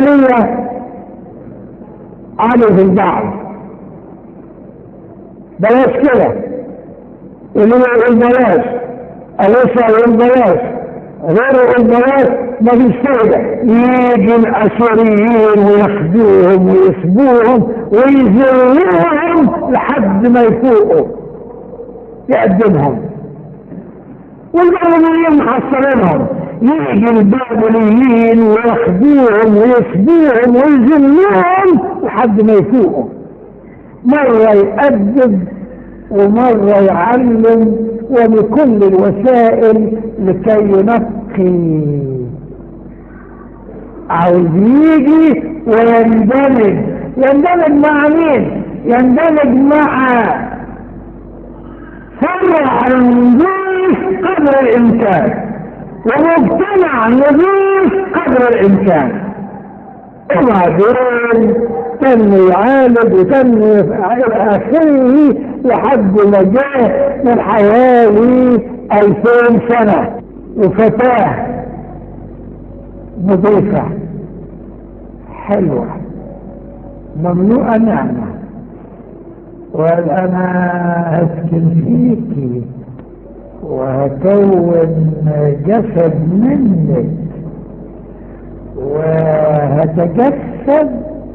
العملية علي في البعض بلاش كده اللي يقول بلاش الاسرع يقول بلاش غيره يقول بلاش ما فيش فايدة يجي الاشوريين وياخدوهم ويسبوهم ويذلوهم لحد ما يفوقوا يقدمهم والبابليين محصلينهم يجي البابليين وياخدوهم ويسبوهم ويذلوهم لحد ما يفوقوا مرة يأدب ومرة يعلم وبكل الوسائل لكي ينقي عاوز يجي ويندمج يندمج مع مين؟ يندمج مع فرع نظيف قدر الإمكان ومجتمع نظيف قدر الإمكان وبعدين تم يعالج وتم إلى آخره لحد ما جاء من حوالي ألفين سنة وفتاة نظيفة حلوة مملوءة نعمة وقال أنا هسكن فيكي وهكون جسد منك وهتجسد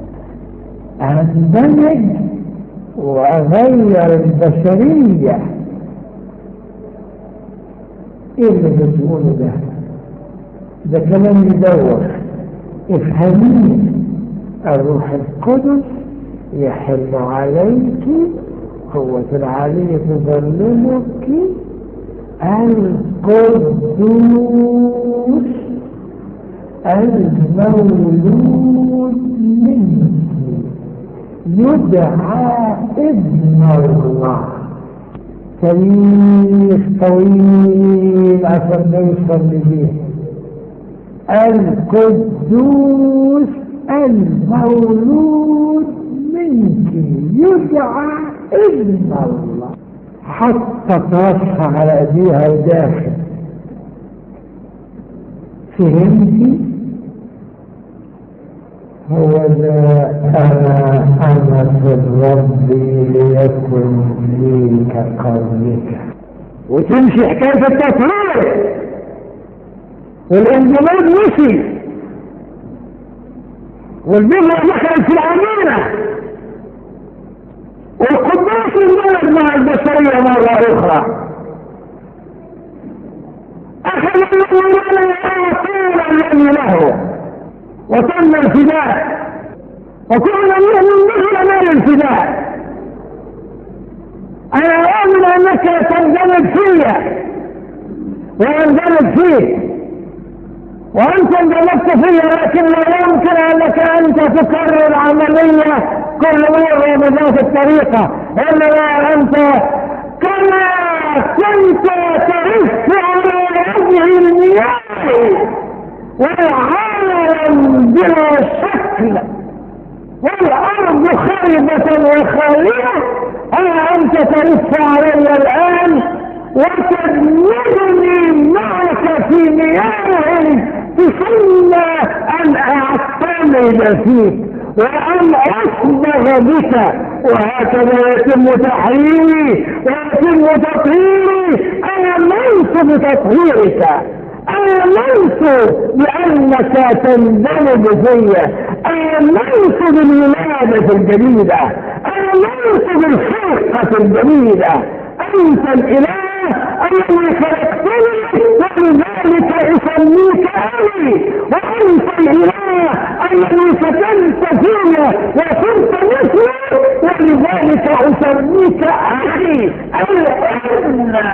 اندمج واغير البشرية ايه اللي بتقوله ده ده كلام يدور افهميه الروح القدس يحل عليك قوة العلي تظلمك القدوس المولود منك يدعى ابن الله تاريخ طويل عشان نوصل لديه القدوس المولود منك يدعى ابن الله حطت راسها على ايديها وداخل فهمتي هو ذا أنا أمة الرب ليكن لي كقولك وتمشي حكاية التطهير والاندماج مشي والبذرة دخلت في العمينة والقداس اندمج مع البشرية مرة أخرى أخذ الله طول الذي له وتم الفداء وكل منهم مثل مال الفداء انا اؤمن انك تندمج فيا ويندمج فيك وانت اندمجت فيا لكن لا يمكن انك انت تكرر عمليه كل مره بذات الطريقه انما انت كما كنت ترف على وجه المياه والعالم بلا شكل والارض خربة وخالية ها انت ترف علي الان وتدمرني معك في مياه تسمى ان اعتمد فيك وان اصبغ بك وهكذا يتم تحريري ويتم تطهيري امنت بتطهيرك آمنت بأنك تندمج فيا آمنت بالولادة الجديدة آمنت بالخلقة الجديدة أنت الإله الذي خلقتني ولذلك أسميك أبي وأنت الإله الذي سكنت فيا وكنت مثلي ولذلك أسميك أخي الآن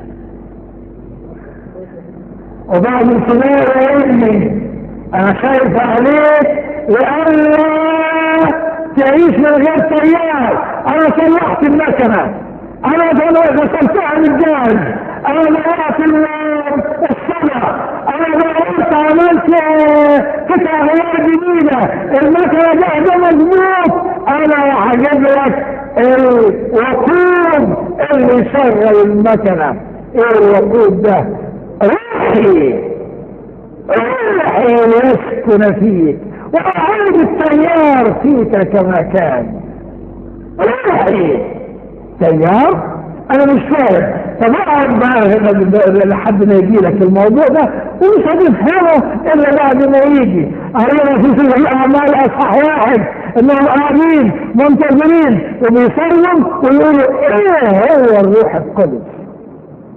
وبعد الكبار يا ابني انا خايف عليك لألا تعيش من غير تيار انا صلحت المكنة انا غسلتها من الجاز انا ضيعت الصلاة انا ضيعت عملت قطع غيار جديدة المكنة جاهزة مظبوط انا هجيب لك الوقود اللي يشغل المكنة ايه الوقود ده روحي روحي يسكن فيك وأعود التيار فيك كما كان روحي تيار انا مش فاهم طب اقعد بقى لحد ما يجي لك الموضوع ده ومش هتفهمه الا بعد ما يجي قرينا في سوره الاعمال اصحاح واحد انهم قاعدين منتظرين وبيصلوا ويقولوا ايه هو الروح القدس